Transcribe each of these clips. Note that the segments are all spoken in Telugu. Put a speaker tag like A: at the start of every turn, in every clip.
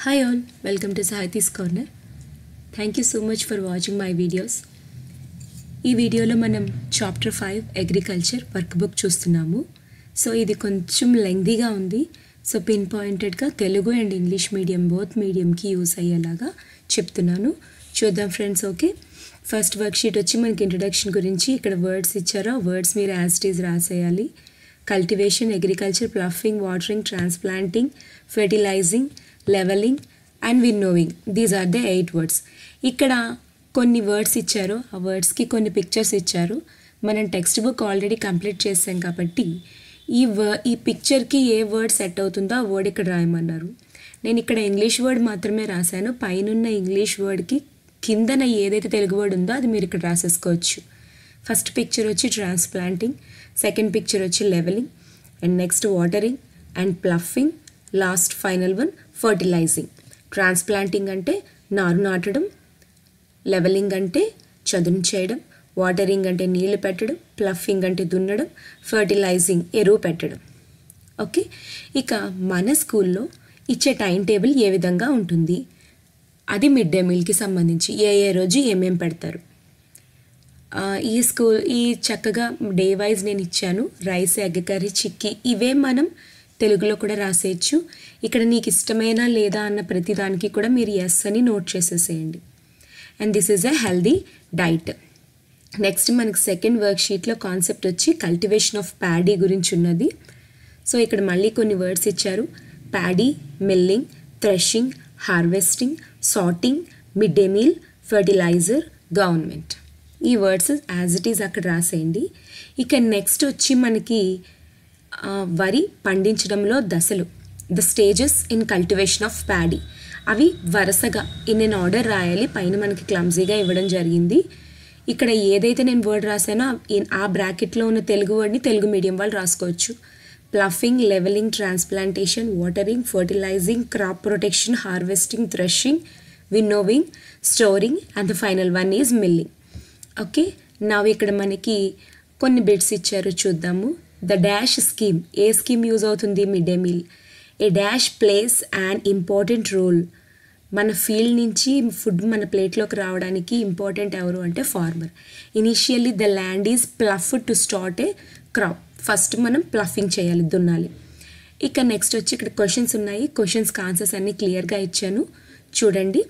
A: Hi all, welcome to Sahiti's Corner. Thank you so much for watching my videos. ఈ వీడియోలో మనం chapter five agriculture workbook చూస్తున్నాము సో ఇది కొంచెం లెంగ్దీగా ఉంది సో పిన్ పాయింటెడ్గా Telugu and English medium both మీడియంకి యూస్ అయ్యేలాగా చెప్తున్నాను చూద్దాం friends okay first work sheet వచ్చి మనకి ఇంట్రడక్షన్ గురించి ఇక్కడ వర్డ్స్ ఇచ్చారో వర్డ్స్ మీరు యాజ్ ఇట్ ఈజ్ రాసేయాలి cultivation agriculture ploughing watering transplanting fertilising levelling and winnowing these are the eight words ఇక్కడ కొన్ని వర్డ్స్ ఇచ్చారు ఆ వర్డ్స్కి కొన్ని పిక్చర్స్ ఇచ్చారు మనం టెక్స్ట్ బుక్ ఆల్రెడీ కంప్లీట్ చేసాం కాబట్టి ఈ వ ఈ పిక్చర్కి ఏ వర్డ్ సెట్ అవుతుందో ఆ వర్డ్ ఇక్కడ రాయమన్నారు నేను ఇక్కడ ఇంగ్లీష్ వర్డ్ మాత్రమే రాశాను పైనున్న ఇంగ్లీష్ వర్డ్కి కిందన ఏదైతే తెలుగు వర్డ్ ఉందో అది మీరు ఇక్కడ రాసేసుకోవచ్చు ఫస్ట్ పిక్చర్ వచ్చి ట్రాన్స్ప్లాంటింగ్ సెకండ్ పిక్చర్ వచ్చి levelling and next watering and ploughing last final one fertilising transplanting అంటే నారు నాటడం లెవెలింగ్ అంటే చదును చేయడం వాటరింగ్ అంటే నీళ్లు పెట్టడం ప్లఫింగ్ అంటే దున్నడం ఫర్టిలైజింగ్ ఎరువు పెట్టడం ఓకే ఇక మన స్కూల్లో ఇచ్చే టైం టేబుల్ ఏ విధంగా ఉంటుంది అది మిడ్ డే మీల్కి సంబంధించి ఏ ఏ రోజు ఏమేం పెడతారు ఆ, ఈ స్కూల్ ఈ చక్కగా డే వైజ్ నేను ఇచ్చాను రైస్ ఎగ్ కర్రీ చిక్కీ ఇవే మనం తెలుగులో కూడా రాసేయచ్చు ఇక్కడ నీకు ఇష్టమైనా లేదా అన్న ప్రతి దానికి కూడా మీరు ఎస్ అని నోట్ చేసేసేయండి and this is a healthy diet next మనకి సెకండ్ వర్క్ షీట్లో కాన్సెప్ట్ వచ్చి కల్టివేషన్ ఆఫ్ ప్యాడీ గురించి ఉన్నది సో ఇక్కడ మళ్ళీ కొన్ని వర్డ్స్ ఇచ్చారు paddy milling threshing harvesting sorting mid day meal fertiliser government ఈ వర్డ్స్ యాజ్ ఇట్ ఈజ్ అక్కడ రాసేయండి ఇక నెక్స్ట్ వచ్చి మనకి ఆ, వరి పండించడంలో దశలు the stages in cultivation of paddy అవి వరుసగా ఇన్ ఎన్ ఆర్డర్ రాయాలి పైన మనకి క్లమ్జీగా ఇవ్వడం జరిగింది ఇక్కడ ఏదైతే నేను వర్డ్ రాశానో ఆ- ఇన్- ఆ బ్రాకెట్లో ఉన్న తెలుగు వర్డ్ని తెలుగు మీడియం వాళ్ళు రాసుకోవచ్చు ploughing levelling transplantation watering fertilising crop protection harvesting threshing winnowing storing and the final one is milling okay నా ఇక్కడ మనకి కొన్ని బిట్స్ ఇచ్చారు చూద్దాము ద డాష్ స్కీమ్ ఏ స్కీమ్ యూజ్ అవుతుంది mid day meal a dash place and important role మన ఫీల్డ్ నుంచి ఫుడ్ మన ప్లేట్లోకి రావడానికి ఇంపార్టెంట్ ఎవరు అంటే farmer initially the land is plough to start a crop first మనం ప్లఫింగ్ చేయాలి దున్నాలి ఇక నెక్స్ట్ వచ్చి ఇక్కడ క్వశ్చన్స్ ఉన్నాయి క్వశ్చన్స్కి ఆన్సర్స్ అన్నీ క్లియర్గా ఇచ్చాను చూడండి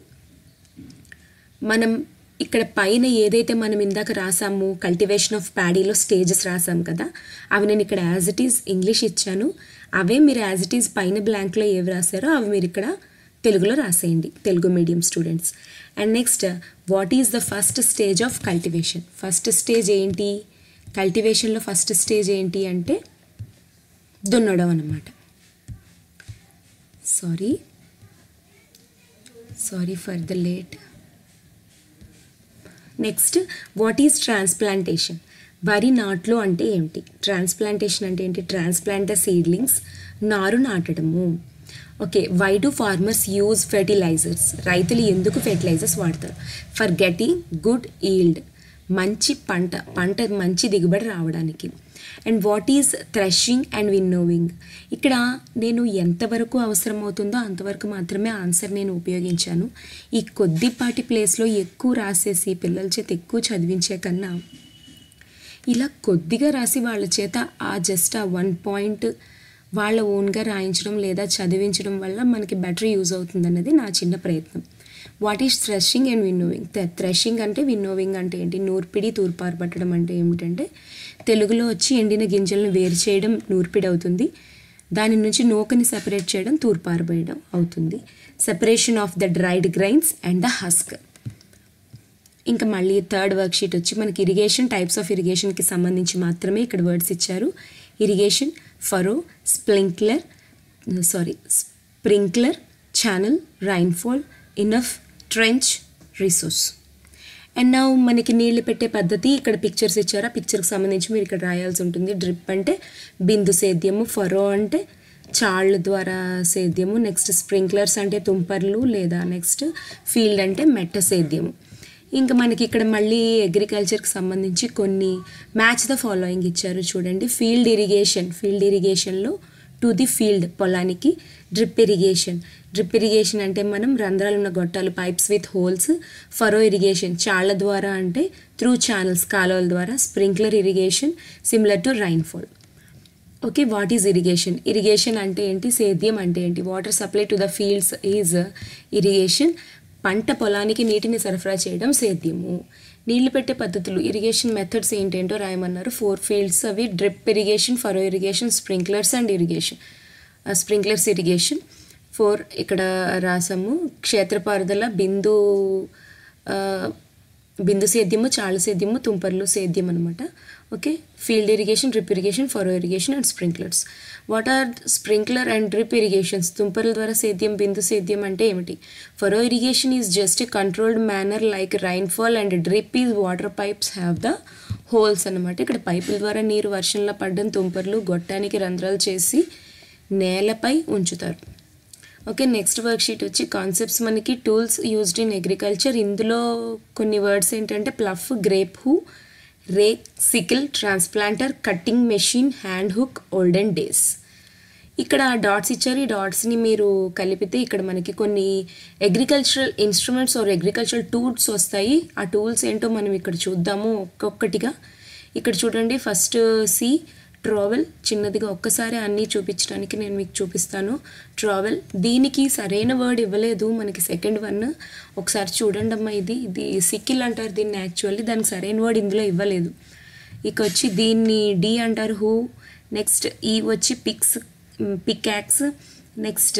A: మనం ఇక్కడ పైన ఏదైతే మనం ఇందాక రాసాము కల్టివేషన్ ఆఫ్ ప్యాడీలో స్టేజెస్ రాసాం కదా అవి నేను ఇక్కడ యాజ్ ఇట్ ఈజ్ ఇంగ్లీష్ ఇచ్చాను అవే మీరు యాజ్ ఇట్ ఈజ్ పైన బ్లాంక్లో ఏవి రాశారో అవి మీరు ఇక్కడ తెలుగులో రాసేయండి Telugu medium students and next what is the first stage of cultivation first stage ఏంటి కల్టివేషన్లో ఫస్ట్ స్టేజ్ ఏంటి అంటే దున్నడం అన్నమాట sorry sorry for the late next what is transplantation వరి నాట్లు అంటే ఏంటి ట్రాన్స్ప్లాంటేషన్ అంటే ఏంటి ట్రాన్స్ప్లాంట్ ద సీడ్లింగ్స్ నారు నాటడము okay why do farmers use fertilisers రైతులు ఎందుకు ఫెర్టిలైజర్స్ వాడతారు ఫర్ గెటింగ్ గుడ్ ఈల్డ్ మంచి పంట పంట మంచి దిగుబడి రావడానికి and what is threshing and winnowing ఇక్కడ నేను ఎంతవరకు అవసరం అవుతుందో అంతవరకు మాత్రమే ఆన్సర్ నేను ఉపయోగించాను ఈ కొద్దిపాటి ప్లేస్లో ఎక్కువ రాసేసి పిల్లల చేత ఎక్కువ చదివించే కన్నా ఇలా కొద్దిగా రాసి వాళ్ళ చేత ఆ జస్ట్ ఆ వన్ పాయింట్ వాళ్ళ ఓన్గా రాయించడం లేదా చదివించడం వల్ల మనకి బెటర్ యూజ్ అవుతుంది అన్నది నా చిన్న ప్రయత్నం what is threshing and winnowing threshing అంటే విన్నోవింగ్ అంటే ఏంటి నూర్పిడి తూర్పారు పట్టడం అంటే ఏమిటంటే తెలుగులో వచ్చి ఎండిన గింజలను వేరు చేయడం నూర్పిడి అవుతుంది దాని నుంచి నూకని సెపరేట్ చేయడం తూర్పారబోయడం అవుతుంది separation of the dried grains and the husk ఇంకా మళ్ళీ థర్డ్ వర్క్ షీట్ వచ్చి మనకి ఇరిగేషన్ టైప్స్ ఆఫ్ ఇరిగేషన్కి సంబంధించి మాత్రమే ఇక్కడ వర్డ్స్ ఇచ్చారు irrigation furrow sprinkler sorry sprinkler channel rainfall enough trench resource and నా మనకి నీళ్లు పెట్టే పద్ధతి ఇక్కడ పిక్చర్స్ ఇచ్చారు ఆ పిక్చర్కి సంబంధించి మీరు ఇక్కడ రాయాల్సి ఉంటుంది డ్రిప్ అంటే బిందు సేద్యము ఫరో అంటే చాళ్ళ ద్వారా సేద్యము నెక్స్ట్ స్ప్రింక్లర్స్ అంటే తుంపర్లు లేదా నెక్స్ట్ ఫీల్డ్ అంటే మెట్ట సేద్యము ఇంకా మనకి ఇక్కడ మళ్ళీ అగ్రికల్చర్కి సంబంధించి కొన్ని మ్యాచ్ ద ఫాలోయింగ్ ఇచ్చారు చూడండి ఫీల్డ్ ఇరిగేషన్ ఫీల్డ్ ఇరిగేషన్లో టు ది ఫీల్డ్ పొలానికి డ్రిప్ ఇరిగేషన్ డ్రిప్ ఇరిగేషన్ అంటే మనం రంధ్రాలు ఉన్న గొట్టాలు pipes with holes furrow irrigation చాళ్ల ద్వారా అంటే త్రూ ఛానల్స్ కాలువల ద్వారా sprinkler irrigation similar to rainfall okay what is irrigation irrigation అంటే ఏంటి సేద్యం అంటే ఏంటి water supply to the fields is irrigation పంట పొలానికి నీటిని సరఫరా చేయడం సేద్యము నీళ్లు పెట్టే పద్ధతులు ఇరిగేషన్ మెథడ్స్ ఏంటేంటో రాయమన్నారు ఫోర్ ఫీల్డ్స్ అవి drip irrigation furrow irrigation sprinklers and irrigation sprinklers irrigation four ఇక్కడ రాసాము క్షేత్రపారుదల బిందు ఆ, బిందు సేద్యము చాళ్ళ సేద్యము తుంపర్లు సేద్యం అనమాట okay field irrigation drip irrigation furrow irrigation and sprinklers what are sprinkler and drip irrigations తుంపర్ల ద్వారా సేద్యం బిందు సేద్యం అంటే ఏమిటి furrow irrigation is just a controlled manner like rainfall and drip is water pipes have the holes అనమాట ఇక్కడ పైపుల ద్వారా నీరు వర్షంలో పడ్డం తుంపర్లు గొట్టానికి రంధ్రాలు చేసి నేలపై ఉంచుతారు ఓకే నెక్స్ట్ వర్క్ షీట్ వచ్చి కాన్సెప్ట్స్ మనకి టూల్స్ యూజ్డ్ ఇన్ అగ్రికల్చర్ ఇందులో కొన్ని వర్డ్స్ ఏంటంటే plough grape hoe rake sickle transplanter cutting machine hand hook olden days ఇక్కడ డాట్స్ ఇచ్చారు ఈ డాట్స్ని మీరు కలిపితే ఇక్కడ మనకి కొన్ని agricultural instruments or agricultural tools వస్తాయి ఆ టూల్స్ ఏంటో మనం ఇక్కడ చూద్దాము ఒక్కొక్కటిగా ఇక్కడ చూడండి ఫస్ట్ సి ట్రావెల్ చిన్నదిగా ఒక్కసారి అన్నీ చూపించడానికి నేను మీకు చూపిస్తాను ట్రావెల్ దీనికి సరైన వర్డ్ ఇవ్వలేదు మనకి సెకండ్ వన్ ఒకసారి చూడండి అమ్మా ఇది ఇది సిక్కిల్ అంటారు దీన్ని యాక్చువల్లీ దానికి సరైన వర్డ్ ఇందులో ఇవ్వలేదు ఇక వచ్చి దీన్ని డి అంటారు హూ నెక్స్ట్ ఈ వచ్చి picks pickaxe next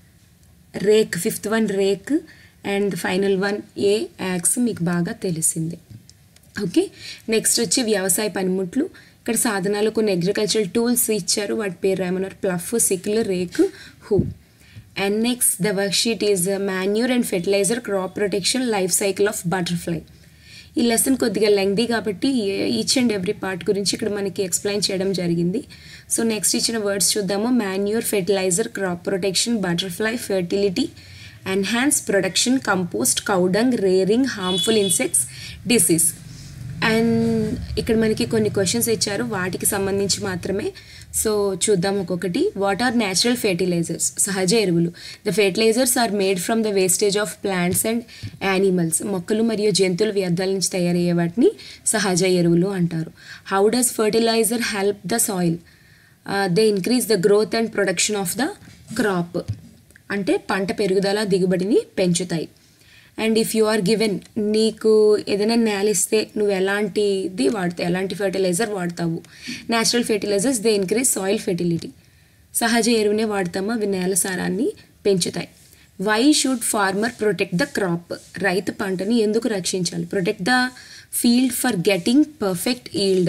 A: rake fifth one rake and final one a axe మీకు బాగా తెలిసిందే ఓకే నెక్స్ట్ వచ్చి వ్యవసాయ పనిముట్లు ఇక్కడ సాధనాలు కొన్ని అగ్రికల్చరల్ టూల్స్ ఇచ్చారు వాటి పేరు ఏమన్నారు plough sickle rake hoe and next the work sheet is manure and fertiliser crop protection life cycle of butterfly ఈ లెసన్ కొద్దిగా లెంగ్దీ కాబట్టి ఈచ్ అండ్ ఎవ్రీ పార్ట్ గురించి ఇక్కడ మనకి ఎక్స్ప్లెయిన్ చేయడం జరిగింది సో నెక్స్ట్ ఇచ్చిన వర్డ్స్ చూద్దాము manure fertiliser crop protection butterfly fertility enhance production compost cow dung rearing harmful insects disease and ఇక్కడ మనకి కొన్ని క్వశ్చన్స్ ఇచ్చారు వాటికి సంబంధించి మాత్రమే సో చూద్దాం ఒక్కొక్కటి వాట్ ఆర్ న్యాచురల్ ఫెర్టిలైజర్స్ సహజ ఎరువులు the fertilisers are made from the wastage of plants and animals మొక్కలు మరియు జంతువుల వ్యర్థాల నుంచి తయారయ్యే వాటిని సహజ ఎరువులు అంటారు how does fertiliser help the soil they increase the growth and production of the crop అంటే పంట పెరుగుదల దిగుబడిని పెంచుతాయి and if you are given నీకు ఏదైనా నేల ఇస్తే నువ్వు ఎలాంటిది వాడతావు ఎలాంటి ఫెర్టిలైజర్ వాడతావు natural fertilisers they increase soil fertility సహజ ఎరువునే వాడతాము అవి నేల సారాన్ని పెంచుతాయి why should farmer protect the crop రైతు పంటని ఎందుకు రక్షించాలి protect the field for getting perfect yield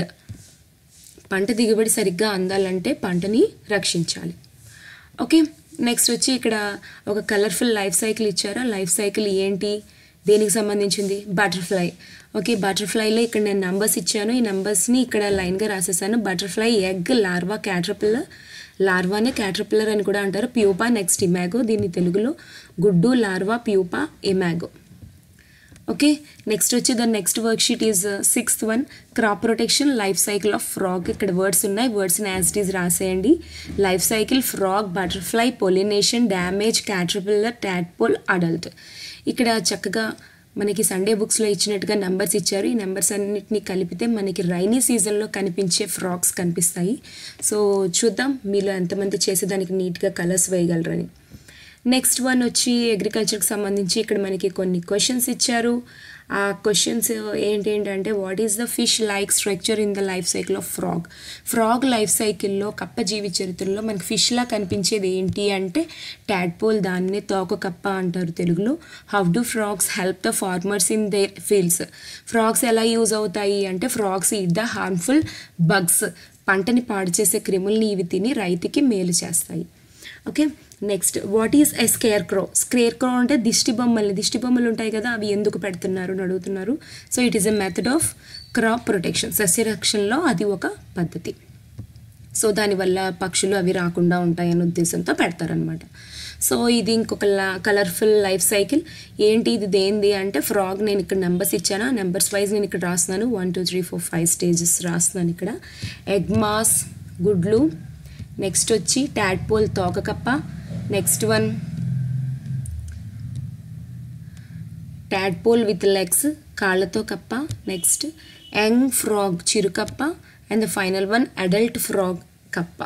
A: పంట దిగుబడి సరిగ్గా అందాలంటే పంటని రక్షించాలి ఓకే నెక్స్ట్ వచ్చి ఇక్కడ ఒక కలర్ఫుల్ లైఫ్ సైకిల్ ఇచ్చారు ఆ లైఫ్ సైకిల్ ఏంటి దేనికి సంబంధించింది బటర్ఫ్లై ఓకే బటర్ఫ్లైలో ఇక్కడ నేను నంబర్స్ ఇచ్చాను ఈ నంబర్స్ని ఇక్కడ లైన్గా రాసేసాను బటర్ఫ్లై ఎగ్ లార్వా క్యాటర్పిల్లర్ లార్వానే క్యాటర్పిల్లర్ అని కూడా అంటారు ప్యూపా నెక్స్ట్ ఇమాగో దీన్ని తెలుగులో గుడ్డు larva pupa imago okay next వచ్చి the next work sheet is sixth one crop protection life cycle of frog ఇక్కడ వర్డ్స్ ఉన్నాయి వర్డ్స్ని యాజ్ ఇట్ ఈజ్ రాసేయండి life cycle frog butterfly pollination damage caterpillar tadpole adult ఇక్కడ చక్కగా మనకి సండే బుక్స్లో ఇచ్చినట్టుగా నెంబర్స్ ఇచ్చారు ఈ నెంబర్స్ అన్నిటిని కలిపితే మనకి రైనీ సీజన్లో కనిపించే ఫ్రాక్స్ కనిపిస్తాయి సో చూద్దాం మీలో ఎంతమంది చేసేదానికి నీట్గా కలర్స్ వేయగలరని నెక్స్ట్ వన్ వచ్చి అగ్రికల్చర్కి సంబంధించి ఇక్కడ మనకి కొన్ని క్వశ్చన్స్ ఇచ్చారు ఆ క్వశ్చన్స్ ఏంటంటే what is the fish like structure in the life cycle of frog frog life సైకిల్లో కప్ప జీవి చరిత్రలో మనకి ఫిష్లా కనిపించేది ఏంటి అంటే ట్యాడ్పోల్ దాన్నే తోక కప్ప అంటారు తెలుగులో how do frogs help the farmers in their fields frogs ఎలా యూజ్ అవుతాయి అంటే frogs eat the harmful bugs పంటని పాడు చేసే క్రిముల్ని ఇవి తిని రైతుకి మేలు చేస్తాయి okay next what is a scarecrow scarecrow అంటే దిష్టి బొమ్మలు దిష్టి బొమ్మలు ఉంటాయి కదా అవి ఎందుకు పెడుతున్నారు అని అడుగుతున్నారు so it is a method of crop protection సస్యరక్షణలో అది ఒక పద్ధతి సో దానివల్ల పక్షులు అవి రాకుండా ఉంటాయనే ఉద్దేశంతో పెడతారనమాట సో ఇది ఇంకొక కలర్ఫుల్ లైఫ్ సైకిల్ ఏంటి ఇది దేంది అంటే ఫ్రాగ్ నేను ఇక్కడ నెంబర్స్ ఇచ్చాను నెంబర్స్ వైజ్ నేను ఇక్కడ రాస్తున్నాను one two three four five stages రాస్తున్నాను ఇక్కడ ఎగ్ మాస్ గుడ్లు నెక్స్ట్ వచ్చి ట్యాడ్పోల్ తోక కప్ప next one tadpole with legs కాళ్ళతో కప్ప నెక్స్ట్ యంగ్ ఫ్రాగ్ చిరుకప్ప and the final one adult frog కప్ప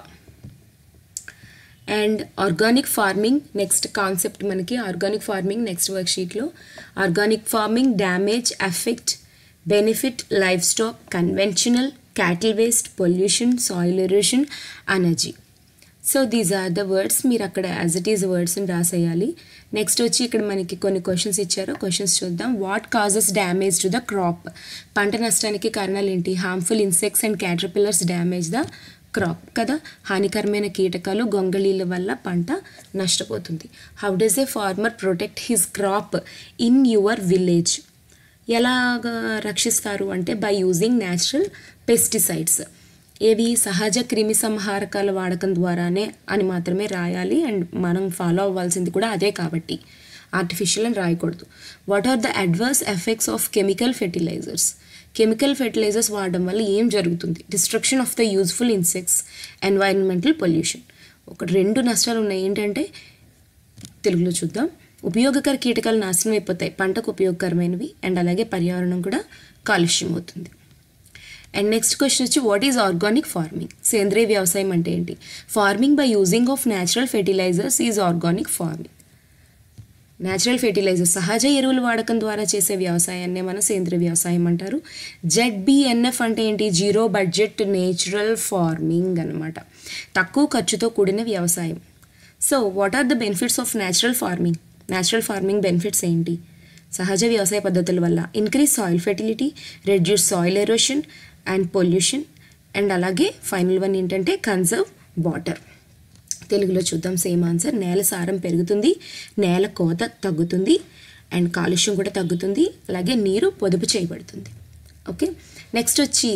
A: and organic farming next concept మనకి ఆర్గానిక్ ఫార్మింగ్ నెక్స్ట్ వర్క్ షీట్లో organic farming damage effect benefit livestock conventional cattle waste pollution soil erosion energy so these are the words మీరు అక్కడ యాజ్ ఇట్ ఈస్ వర్డ్స్ని రాసేయాలి నెక్స్ట్ వచ్చి ఇక్కడ మనకి కొన్ని క్వశ్చన్స్ ఇచ్చారు క్వశ్చన్స్ చూద్దాం what causes damage to the crop పంట నష్టానికి కారణాలు ఏంటి harmful insects and caterpillars damage the crop కదా హానికరమైన కీటకాలు గొంగళీల వల్ల పంట నష్టపోతుంది how does a farmer protect his crop in your village ఎలాగ రక్షిస్తారు అంటే బై యూజింగ్ న్యాచురల్ పెస్టిసైడ్స్ ఏవి సహజ క్రిమి సంహారకాల వాడకం ద్వారానే అని మాత్రమే రాయాలి అండ్ మనం ఫాలో అవ్వాల్సింది కూడా అదే కాబట్టి ఆర్టిఫిషియల్ అని రాయకూడదు what are the adverse effects of chemical fertilisers chemical fertilisers వాడడం వల్ల ఏం జరుగుతుంది destruction of the useful insects environmental pollution ఒక రెండు నష్టాలు ఉన్నాయి ఏంటంటే తెలుగులో చూద్దాం ఉపయోగకర కీటకాలు నాశనం అయిపోతాయి పంటకు ఉపయోగకరమైనవి అండ్ అలాగే పర్యావరణం కూడా కాలుష్యం అవుతుంది అండ్ నెక్స్ట్ క్వశ్చన్ వచ్చి వాట్ ఈజ్ ఆర్గానిక్ ఫార్మింగ్ సేంద్రీయ వ్యవసాయం అంటే ఏంటి farming by using of natural fertilisers is organic farming natural fertilisers సహజ ఎరువుల వాడకం ద్వారా చేసే వ్యవసాయాన్నే మన సేంద్రీయ వ్యవసాయం అంటారు జెడ్బిఎన్ఎఫ్ అంటే ఏంటి జీరో బడ్జెట్ నేచురల్ ఫార్మింగ్ అనమాట తక్కువ ఖర్చుతో కూడిన వ్యవసాయం so what are the benefits of natural farming natural farming benefits ఏంటి సహజ వ్యవసాయ పద్ధతుల వల్ల increase soil fertility reduce soil erosion and pollution and అలాగే ఫైనల్ వన్ ఏంటంటే కన్జర్వ్ వాటర్ తెలుగులో చూద్దాం సేమ్ ఆన్సర్ నేల సారం పెరుగుతుంది నేల కోత తగ్గుతుంది అండ్ కాలుష్యం కూడా తగ్గుతుంది అలాగే నీరు పొదుపు చేయబడుతుంది ఓకే నెక్స్ట్ వచ్చి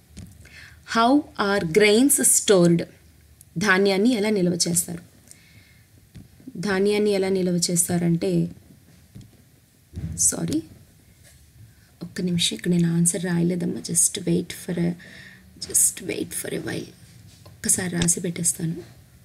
A: హౌ ఆర్ గ్రెయిన్స్ స్టోర్డ్ ధాన్యాన్ని ఎలా నిల్వ చేస్తారు ధాన్యాన్ని ఎలా నిల్వ చేస్తారంటే సారీ ఒక్క నిమిషం ఇక్కడ నేను ఆన్సర్ రాయలేదమ్మా just wait for just wait for a while ఒక్కసారి రాసి పెట్టేస్తాను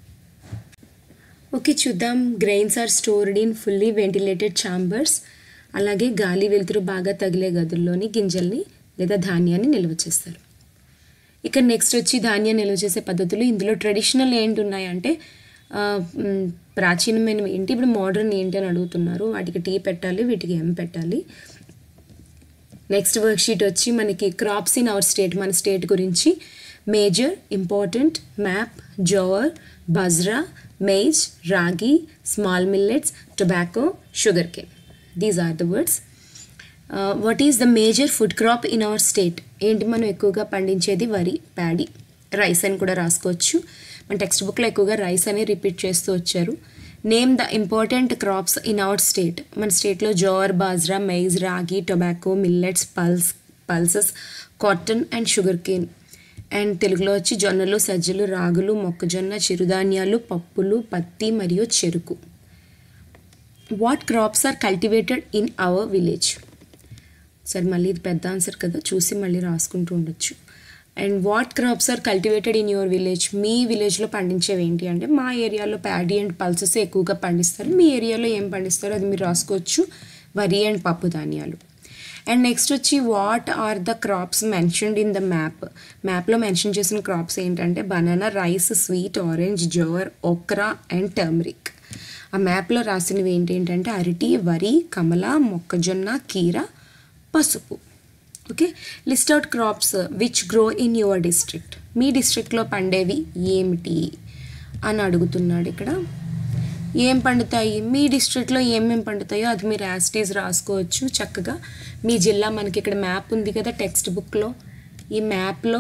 A: ఓకే చూద్దాం grains are stored in fully ventilated chambers అలాగే గాలి వెలుతురు బాగా తగిలే గదుల్లోని గింజల్ని లేదా ధాన్యాన్ని నిల్వ చేస్తారు ఇక్కడ నెక్స్ట్ వచ్చి ధాన్యం నిల్వ చేసే పద్ధతులు ఇందులో ట్రెడిషనల్ ఏంటి ఉన్నాయంటే ఆ, మ్, ప్రాచీనమైనవి ఏంటి ఇప్పుడు మోడర్న్ ఏంటి అని అడుగుతున్నారు వాటికి టీ పెట్టాలి వీటికి ఎం పెట్టాలి నెక్స్ట్ వర్క్ షీట్ వచ్చి మనకి క్రాప్స్ ఇన్ అవర్ స్టేట్ మన స్టేట్ గురించి major important map jowar bajra maize ragi small millets tobacco sugarcane these are the words what is the major food crop in our state ఏంటి మనం ఎక్కువగా పండించేది వరి ప్యాడీ రైస్ అని కూడా రాసుకోవచ్చు మన టెక్స్ట్ బుక్లో ఎక్కువగా రైస్ అని రిపీట్ చేస్తూ వచ్చారు name the important crops in our state మన స్టేట్లో jowar bajra maize ragi tobacco millets pulse pulses cotton and sugarcane and తెలుగులో వచ్చి జొన్నలు సజ్జలు రాగులు మొక్కజొన్న చిరుధాన్యాలు పప్పులు పత్తి మరియు చెరుకు what crops are cultivated in our village సరే మళ్ళీ ఇది పెద్ద ఆన్సర్ కదా చూసి మళ్ళీ రాసుకుంటూ ఉండొచ్చు and what crops are cultivated in your village మీ విలేజ్లో పండించేవి ఏంటి అంటే మా ఏరియాలో ప్యాడీ అండ్ పల్సెస్ ఎక్కువగా పండిస్తారు మీ ఏరియాలో ఏం పండిస్తారో అది మీరు రాసుకోవచ్చు వరి అండ్ పప్పు ధాన్యాలు అండ్ నెక్స్ట్ వచ్చి what are the crops mentioned in the map మ్యాప్లో మెన్షన్ చేసిన క్రాప్స్ ఏంటంటే banana rice sweet orange jowar okra and turmeric ఆ మ్యాప్లో రాసినవి ఏంటంటే అరటి వరి కమల మొక్కజొన్న కీర పసుపు okay list out crops which grow in your district మీ డిస్ట్రిక్ట్లో పండేవి ఏమిటి అని అడుగుతున్నాడు ఇక్కడ ఏం పండుతాయి మీ డిస్ట్రిక్ట్లో ఏమేమి పండుతాయో అది మీరు యాస్టీస్ రాసుకోవచ్చు చక్కగా మీ జిల్లా మనకి ఇక్కడ మ్యాప్ ఉంది కదా టెక్స్ట్ బుక్లో ఈ మ్యాప్లో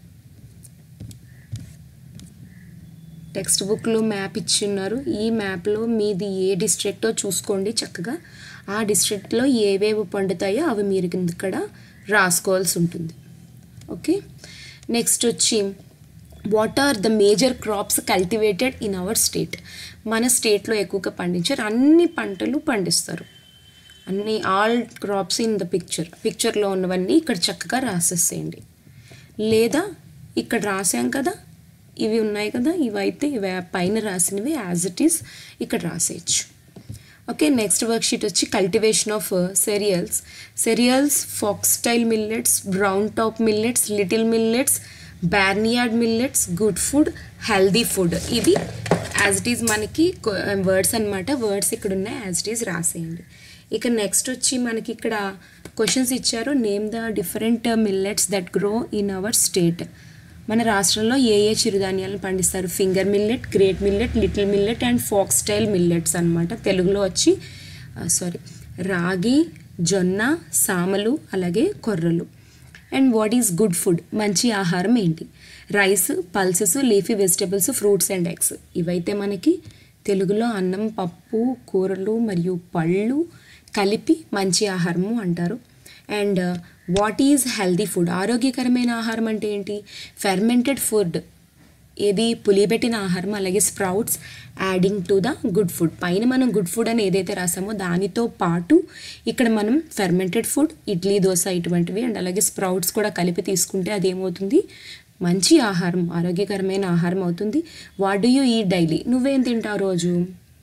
A: టెక్స్ట్ బుక్లో మ్యాప్ ఇచ్చి ఉన్నారు ఈ మ్యాప్లో మీది ఏ డిస్ట్రిక్టో చూసుకోండి చక్కగా ఆ డిస్ట్రిక్ట్లో ఏవేవి పండుతాయో అవి మీరు ఇక్కడ రాసుకోవాల్సి ఉంటుంది ఓకే నెక్స్ట్ వచ్చి what are the major crops cultivated in our state మన స్టేట్లో ఎక్కువగా పండించారు అన్ని పంటలు పండిస్తారు అన్ని all crops in the picture పిక్చర్లో ఉన్నవన్నీ ఇక్కడ చక్కగా రాసేసేయండి లేదా ఇక్కడ రాసాం కదా ఇవి ఉన్నాయి కదా ఇవైతే ఇవి పైన రాసినవి యాజ్ ఇట్ ఈస్ ఇక్కడ రాసేయచ్చు ఓకే నెక్స్ట్ వర్క్ షీట్ వచ్చి cultivation of cereals cereals foxtail millets brown top millets little millets barnyard millets good food healthy food ఇవి యాజ్ ఇట్ ఈజ్ మనకి వర్డ్స్ అనమాట వర్డ్స్ ఇక్కడ ఉన్నాయి యాజ్ ఇట్ ఈజ్ రాసేయండి ఇక నెక్స్ట్ వచ్చి మనకి ఇక్కడ క్వశ్చన్స్ ఇచ్చారు name the different millets that grow in our state మన రాష్ట్రంలో ఏ ఏ చిరుధాన్యాలను పండిస్తారు finger millet great millet little millet and foxtail millets అనమాట తెలుగులో వచ్చి సారీ రాగి జొన్న సామలు అలాగే కొర్రలు and what is good food మంచి ఆహారం ఏంటి rice pulses leafy vegetables fruits and eggs ఇవైతే మనకి తెలుగులో అన్నం పప్పు కూరలు మరియు పళ్ళు కలిపి మంచి ఆహారము అంటారు and what is healthy food ఆరోగ్యకరమైన ఆహారం అంటే ఏంటి ఫెర్మెంటెడ్ ఫుడ్ ఏది పులిబెట్టిన ఆహారం అలాగే sprouts adding to the good food పైన మనం గుడ్ ఫుడ్ అని ఏదైతే రాసామో దానితో పాటు ఇక్కడ మనం ఫెర్మెంటెడ్ ఫుడ్ ఇడ్లీ దోశ ఇటువంటివి అండ్ అలాగే స్ప్రౌట్స్ కూడా కలిపి తీసుకుంటే అది ఏమవుతుంది మంచి ఆహారం ఆరోగ్యకరమైన ఆహారం అవుతుంది what do you eat daily నువ్వేం తింటావు రోజు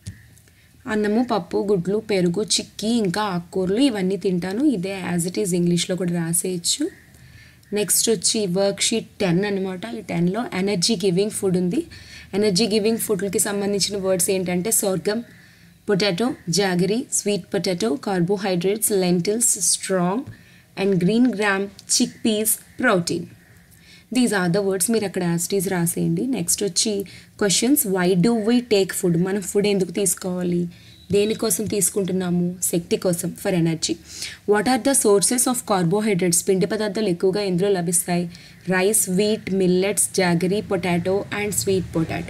A: అన్నము పప్పు గుడ్లు పెరుగు చిక్కీ ఇంకా ఆకుకూరలు ఇవన్నీ తింటాను ఇదే యాజ్ ఇట్ ఈజ్ ఇంగ్లీష్లో కూడా రాసేయచ్చు నెక్స్ట్ వచ్చి వర్క్ షీట్ టెన్ అనమాట ఈ టెన్లో ఎనర్జీ గివింగ్ ఫుడ్ ఉంది ఎనర్జీ గివింగ్ ఫుడ్కి సంబంధించిన వర్డ్స్ ఏంటంటే sorghum potato jaggery sweet potato carbohydrates lentils strong and green gram chickpeas protein these are the words మీరు అక్కడ యాస్టీస్ రాసేయండి నెక్స్ట్ వచ్చి questions why do we take food మనం ఫుడ్ ఎందుకు తీసుకోవాలి దేనికోసం తీసుకుంటున్నాము శక్తి కోసం for energy what are the sources of carbohydrates పిండి పదార్థాలు ఎక్కువగా ఎందులో లభిస్తాయి rice wheat millets jaggery potato and sweet potato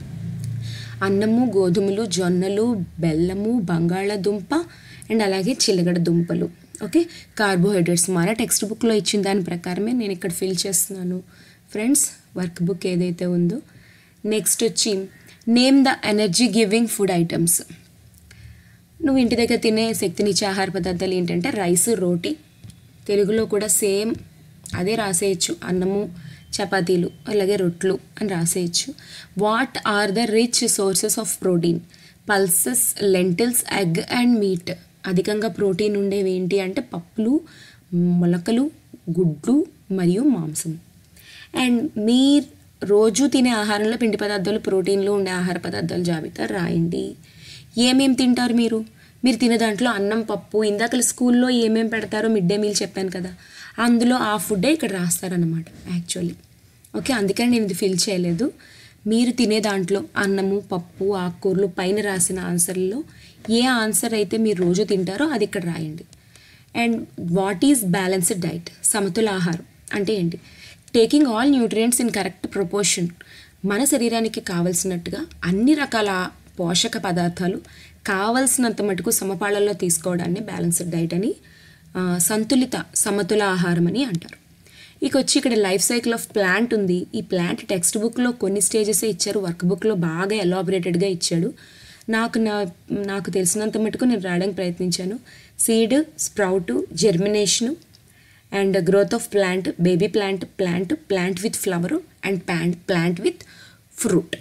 A: అన్నము గోధుమలు జొన్నలు బెల్లము బంగాళాదుంప అండ్ అలాగే చిలగడ దుంపలు ఓకే కార్బోహైడ్రేట్స్ మన టెక్స్ట్ బుక్లో ఇచ్చిన దాని ప్రకారమే నేను ఇక్కడ ఫిల్ చేస్తున్నాను ఫ్రెండ్స్ వర్క్ బుక్ ఏదైతే ఉందో నెక్స్ట్ వచ్చి name the energy giving food items నువ్వు ఇంటి దగ్గర తినే శక్తినిచ్చే ఆహార పదార్థాలు ఏంటంటే రైస్ రోటీ తెలుగులో కూడా సేమ్ అదే రాసేయచ్చు అన్నము చపాతీలు అలాగే రొట్లు అని రాసేయచ్చు what are the rich sources of protein pulses lentils egg and meat అధికంగా ప్రోటీన్ ఉండేవి ఏంటి అంటే పప్పులు మొలకలు గుడ్లు మరియు మాంసం అండ్ మీ రోజు తినే ఆహారంలో పిండి పదార్థాలు ప్రోటీన్లు ఉండే ఆహార పదార్థాల జాబితా రాయండి ఏమేం తింటారు మీరు మీరు తినే దాంట్లో అన్నం పప్పు ఇందాక స్కూల్లో ఏమేం పెడతారో మిడ్ డే మీల్ చెప్పాను కదా అందులో ఆ ఫుడ్డే ఇక్కడ రాస్తారనమాట యాక్చువల్లీ ఓకే అందుకని నేను ఇది ఫిల్ చేయలేదు మీరు తినే దాంట్లో అన్నము పప్పు ఆకుకూరలు పైన రాసిన ఆన్సర్లో ఏ ఆన్సర్ అయితే మీరు రోజు తింటారో అది ఇక్కడ రాయండి and what is balanced diet సమతుల ఆహారం అంటే ఏంటి taking all nutrients in correct proportion మన శరీరానికి కావలసినట్టుగా అన్ని రకాల పోషక పదార్థాలు కావలసినంత మటుకు సమపాళల్లో తీసుకోవడాన్ని బ్యాలెన్స్డ్ డైట్ అని ఆ, సంతులిత సమతుల ఆహారం అని అంటారు ఇక వచ్చి ఇక్కడ లైఫ్ సైకిల్ ఆఫ్ ప్లాంట్ ఉంది ఈ ప్లాంట్ టెక్స్ట్ బుక్లో కొన్ని స్టేజెస్ ఇచ్చారు వర్క్ బుక్లో బాగా ఎలాబరేటెడ్గా ఇచ్చాడు నాకు నా నాకు తెలిసినంత మటుకు నేను రాయడానికి ప్రయత్నించాను seed sprout germination and growth of plant baby plant plant plant with flower and plant plant with fruit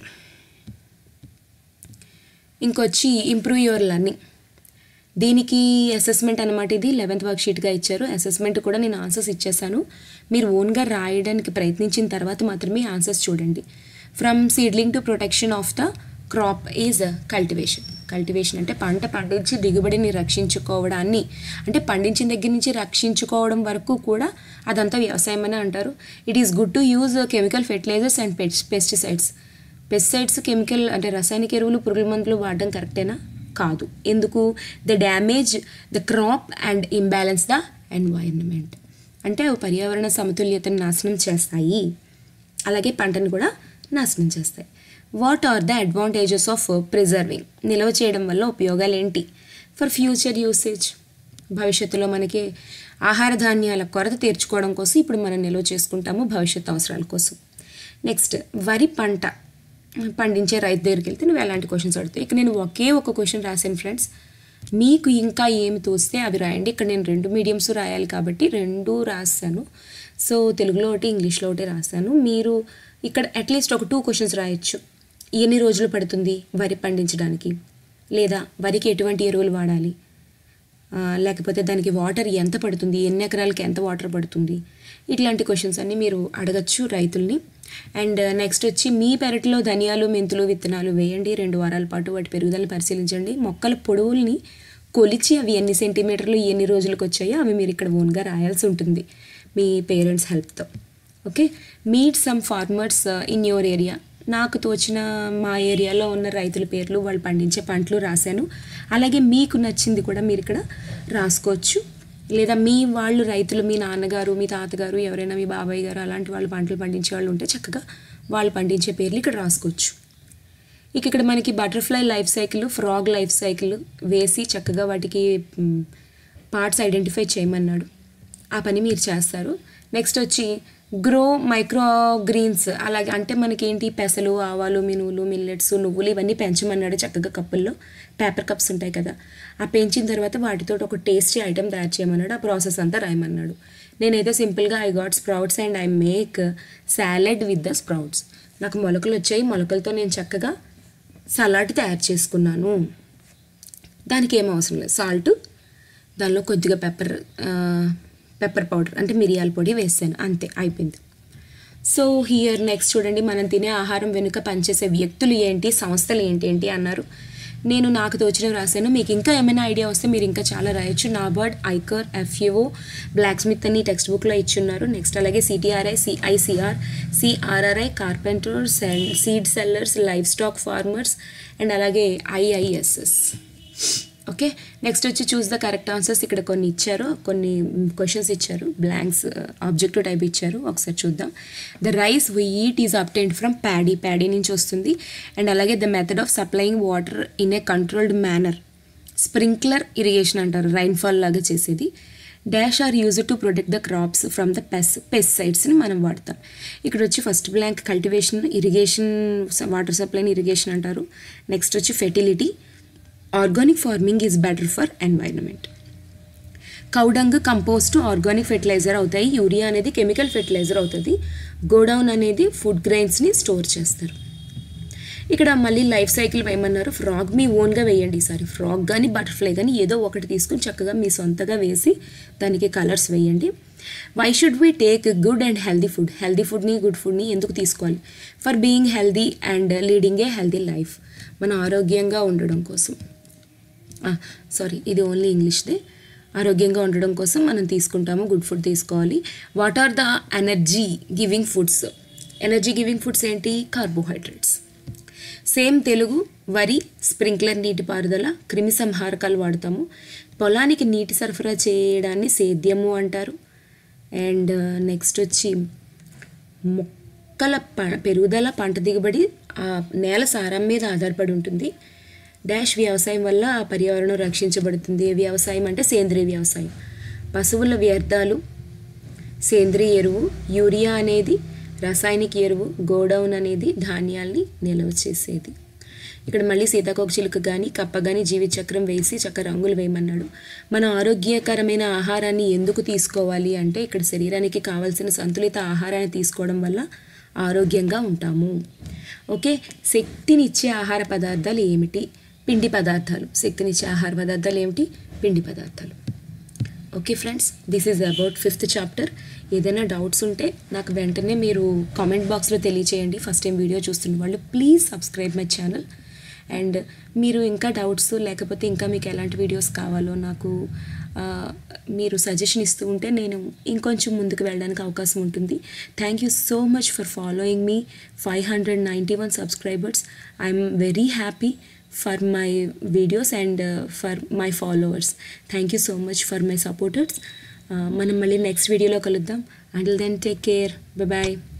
A: ఇంకొచ్చి ఇంప్రూవ్ యువర్ లర్నింగ్ దీనికి అసెస్మెంట్ అనమాట ఇది లెవెంత్ వర్క్ షీట్గా ఇచ్చారు అసెస్మెంట్ కూడా నేను ఆన్సర్స్ ఇచ్చేసాను మీరు ఓన్గా రాయడానికి ప్రయత్నించిన తర్వాత మాత్రమే ఆన్సర్స్ చూడండి from seedling to protection of the crop is cultivation cultivation అంటే పంట పండించి దిగుబడిని రక్షించుకోవడాన్ని అంటే పండించిన దగ్గర నుంచి రక్షించుకోవడం వరకు కూడా అదంతా వ్యవసాయం అని అంటారు it is good to use chemical fertilisers and pesticides pesticides chemical అంటే రసాయనిక ఎరువులు పురుగుల మందులు వాడడం కరెక్టేనా కాదు ఎందుకు the damage the crop and imbalance the environment అంటే అవి పర్యావరణ సమతుల్యతను నాశనం చేస్తాయి అలాగే పంటను కూడా నాశనం చేస్తాయి what are the advantages of preserving నిల్వ చేయడం వల్ల ఉపయోగాలు ఏంటి ఫర్ ఫ్యూచర్ యూసేజ్ భవిష్యత్తులో మనకి ఆహార ధాన్యాల కొరత తీర్చుకోవడం కోసం ఇప్పుడు మనం నిల్వ చేసుకుంటాము భవిష్యత్ అవసరాల కోసం నెక్స్ట్ వరి పంట పండించే రైతు దగ్గరికి వెళ్తే నువ్వు ఎలాంటి క్వశ్చన్స్ అడుగుతావు ఇక నేను ఒకే ఒక క్వశ్చన్ రాశాను ఫ్రెండ్స్ మీకు ఇంకా ఏమి తోస్తే అవి రాయండి ఇక్కడ నేను రెండు మీడియంస్ రాయాలి కాబట్టి రెండు రాశాను సో తెలుగులో ఒకటి ఇంగ్లీష్లో ఒకటి రాశాను మీరు ఇక్కడ అట్లీస్ట్ ఒక టూ క్వశ్చన్స్ రాయొచ్చు ఎన్ని రోజులు పడుతుంది వరి పండించడానికి లేదా వరికి ఎటువంటి ఎరువులు వాడాలి ఆ, లేకపోతే దానికి వాటర్ ఎంత పడుతుంది ఎన్ని ఎకరాలకి ఎంత వాటర్ పడుతుంది ఇట్లాంటి క్వశ్చన్స్ అన్నీ మీరు అడగచ్చు రైతుల్ని అండ్ నెక్స్ట్ వచ్చి మీ పెరట్లో ధనియాలు మెంతులు విత్తనాలు వేయండి రెండు వారాల పాటు వాటి పెరుగుదలను పరిశీలించండి మొక్కల పొడవుల్ని కొలిచి అవి ఎన్ని సెంటీమీటర్లు ఎన్ని రోజులకు వచ్చాయో అవి మీరు ఇక్కడ ఓన్గా రాయాల్సి ఉంటుంది మీ పేరెంట్స్ హెల్ప్తో okay meet some farmers in your area నాకు తోచిన మా ఏరియాలో ఉన్న రైతుల పేర్లు వాళ్ళు పండించే పంటలు రాశాను అలాగే మీకు నచ్చింది కూడా మీరు ఇక్కడ రాసుకోవచ్చు లేదా మీ వాళ్ళు రైతులు మీ నాన్నగారు మీ తాతగారు ఎవరైనా మీ బాబాయ్ గారు అలాంటి వాళ్ళు పంటలు పండించే వాళ్ళు ఉంటే చక్కగా వాళ్ళు పండించే పేర్లు ఇక్కడ రాసుకోవచ్చు ఇక ఇక్కడ మనకి butterfly life cycle frog life cycle వేసి చక్కగా వాటికి పార్ట్స్ ఐడెంటిఫై చేయమన్నాడు ఆ పని మీరు చేస్తారు నెక్స్ట్ వచ్చి గ్రో మైక్రో గ్రీన్స్ అలాగే అంటే మనకి ఏంటి పెసలు ఆవాలు మినువులు మిల్లెట్స్ నువ్వులు ఇవన్నీ పెంచమన్నాడు చక్కగా కప్పుల్లో పేపర్ కప్స్ ఉంటాయి కదా ఆ పెంచిన తర్వాత వాటితో ఒక టేస్టీ ఐటెం తయారు చేయమన్నాడు ఆ ప్రాసెస్ అంతా రాయమన్నాడు నేనైతే సింపుల్గా I got sprouts and I make salad with the sprouts నాకు మొలకలు వచ్చాయి మొలకలతో నేను చక్కగా సలాడ్ తయారు చేసుకున్నాను దానికి ఏం అవసరం లేదు సాల్ట్ దానిలో కొద్దిగా పెప్పర్ పెప్పర్ పౌడర్ అంటే మిరియాల పొడి వేసాను అంతే అయిపోయింది సో హియర్ నెక్స్ట్ చూడండి మనం తినే ఆహారం వెనుక పనిచేసే వ్యక్తులు ఏంటి సంస్థలు ఏంటి ఏంటి అన్నారు నేను నాకు తోచిన రాశాను మీకు ఇంకా ఏమైనా ఐడియా వస్తే మీరు ఇంకా చాలా రాయొచ్చు NABARD ICAR FAO blacksmith అని టెక్స్ట్ బుక్లో ఇచ్చున్నారు నెక్స్ట్ అలాగే CTRI CICR CRRI carpenter sell seed sellers livestock farmers and అలాగే ఐఐఎస్ఎస్ ఓకే నెక్స్ట్ వచ్చి చూస్ ద కరెక్ట్ ఆన్సర్స్ ఇక్కడ కొన్ని ఇచ్చారు కొన్ని క్వశ్చన్స్ ఇచ్చారు బ్లాంక్స్ ఆబ్జెక్టివ్ టైప్ ఇచ్చారు ఒకసారి చూద్దాం the rice we eat is obtained from paddy paddy నుంచి వస్తుంది అండ్ అలాగే the method of supplying water in a controlled manner sprinkler irrigation అంటారు రైన్ఫాల్ లాగా చేసేది dash are use to protect the crops from the pest పెస్టిసైడ్స్ని మనం వాడతాం ఇక్కడ వచ్చి first blank cultivation irrigation water సప్లైని ఇరిగేషన్ అంటారు నెక్స్ట్ వచ్చి fertility organic farming is better for environment cow dung compost organic fertiliser అవుతాయి యూరియా అనేది కెమికల్ ఫెర్టిలైజర్ అవుతుంది గోడౌన్ అనేది ఫుడ్ గ్రెయిన్స్ని స్టోర్ చేస్తారు ఇక్కడ మళ్ళీ లైఫ్ సైకిల్ వేయమన్నారు ఫ్రాగ్ మీ ఓన్గా వేయండి ఈసారి ఫ్రాగ్ కానీ బటర్ఫ్లై కానీ ఏదో ఒకటి తీసుకుని చక్కగా మీ సొంతగా వేసి దానికి కలర్స్ వేయండి why should we take good and healthy food healthy ఫుడ్ని గుడ్ ఫుడ్ని ఎందుకు తీసుకోవాలి for being healthy and leading a healthy life మన ఆరోగ్యంగా ఉండడం కోసం సారీ ఇది ఓన్లీ ఇంగ్లీష్దే ఆరోగ్యంగా ఉండడం కోసం మనం తీసుకుంటాము గుడ్ ఫుడ్ తీసుకోవాలి what are the energy giving foods energy giving foods ఏంటి కార్బోహైడ్రేట్స్ సేమ్ తెలుగు వరి స్ప్రింక్లర్ నీటిపారుదల క్రిమి సంహారకాలు వాడతాము పొలానికి నీటి సరఫరా చేయడాన్ని సేద్యము అంటారు అండ్ నెక్స్ట్ వచ్చి మొక్కల ప పెరుగుదల పంట దిగుబడి ఆ నేల సారం మీద ఆధారపడి ఉంటుంది డాష్ వ్యవసాయం వల్ల ఆ పర్యావరణం రక్షించబడుతుంది వ్యవసాయం అంటే సేంద్రియ వ్యవసాయం పశువుల వ్యర్థాలు సేంద్రియ ఎరువు యూరియా అనేది రసాయనిక ఎరువు గోడౌన్ అనేది ధాన్యాల్ని నిల్వ చేసేది ఇక్కడ మళ్ళీ సీతాకోక చిలుక కానీ కప్ప కానీ జీవిత చక్రం వేసి చక్క రంగులు వేయమన్నాడు మనం ఆరోగ్యకరమైన ఆహారాన్ని ఎందుకు తీసుకోవాలి అంటే ఇక్కడ శరీరానికి కావాల్సిన సంతులిత ఆహారాన్ని తీసుకోవడం వల్ల ఆరోగ్యంగా ఉంటాము ఓకే శక్తినిచ్చే ఆహార పదార్థాలు ఏమిటి పిండి పదార్థాలు శక్తినిచ్చే ఆహార పదార్థాలు ఏమిటి పిండి పదార్థాలు okay friends this is about fifth chapter ఏదైనా డౌట్స్ ఉంటే నాకు వెంటనే మీరు కామెంట్ బాక్స్లో తెలియచేయండి ఫస్ట్ టైం వీడియో చూస్తున్న వాళ్ళు please subscribe my channel and మీరు ఇంకా డౌట్స్ లేకపోతే ఇంకా మీకు ఎలాంటి వీడియోస్ కావాలో నాకు ఆ, మీరు సజెషన్ ఇస్తూ ఉంటే నేను ఇంకొంచెం ముందుకు వెళ్ళడానికి అవకాశం ఉంటుంది thank you so much for following మీ five hundred ninety one subscribers I'm very happy for my videos and for my followers thank you so much for my supporters మనం మళ్ళీ నెక్స్ట్ వీడియోలో కలుద్దాం until then take care bye